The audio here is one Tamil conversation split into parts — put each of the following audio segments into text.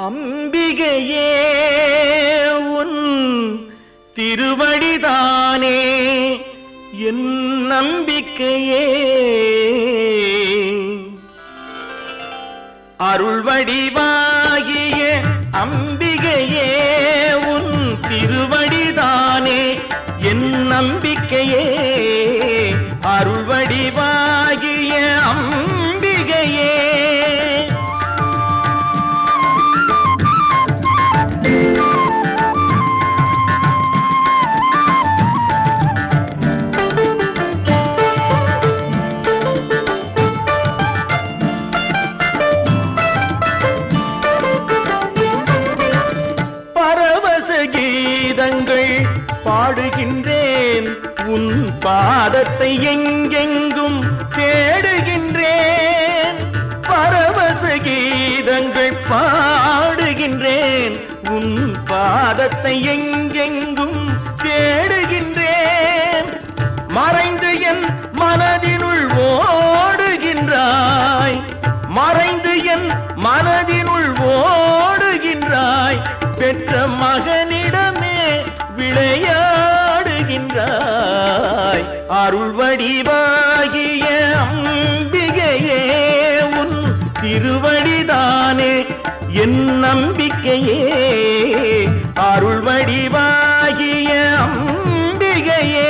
அம்பிகையே உன் திருவடிதானே என் நம்பிக்கையே அருள் வடிவாகிய அம்பிகையே உன் திருவடிதானே என் நம்பிக்கையே அருள் வடிவாகிய அம்பிகையே பரவச கீதங்கள் பாடுகின்றேன் உன் பாதத்தை எங்கெங்கும் தேடுகின்றேன் பரவச கீதங்கள் பாடுகின்றேன் உன் பாதத்தை எங்கெங்கும் தேடுகின்றேன் மறைந்து என் மனதினுள் ஓடுகின்றாய் மறைந்து என் மனதினுள் ஓடுகின்றாய் பெற்ற மகனிடமே விளையாடுகின்றாய் அருள் வடிவாகிய அம்பிகையே உன் திருவடிதானே என் நம்பிக்கையே அருள் வடிவாகிய அம்பிகையே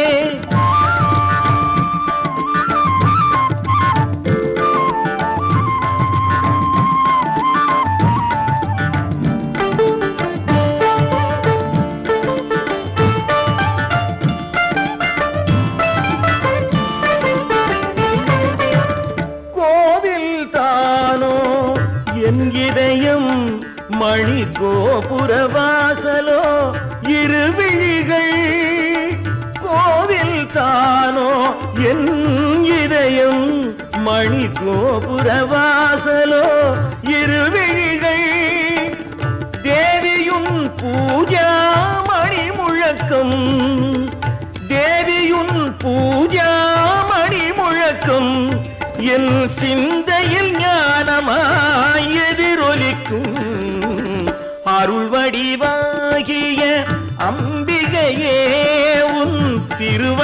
கோவில் தானோ என் இதயம் மணி கோபுர வாசலோ இருவிழிகள் கோவில் தானோ என் இதயம் மணி கோபுர வாசலோ இருவிழிகள் தேவியுன் பூஜா மணி முழக்கம் தேவியுன் பூஜா மணி முழக்கம் என் சிந்தையில் ஞானமாய் எதிரொலிக்கும் அருள் வடிவாகிய அம்பிகையே உன்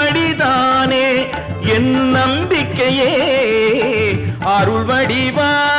திருவடிதானே என் நம்பிக்கையே அருள் வடிவா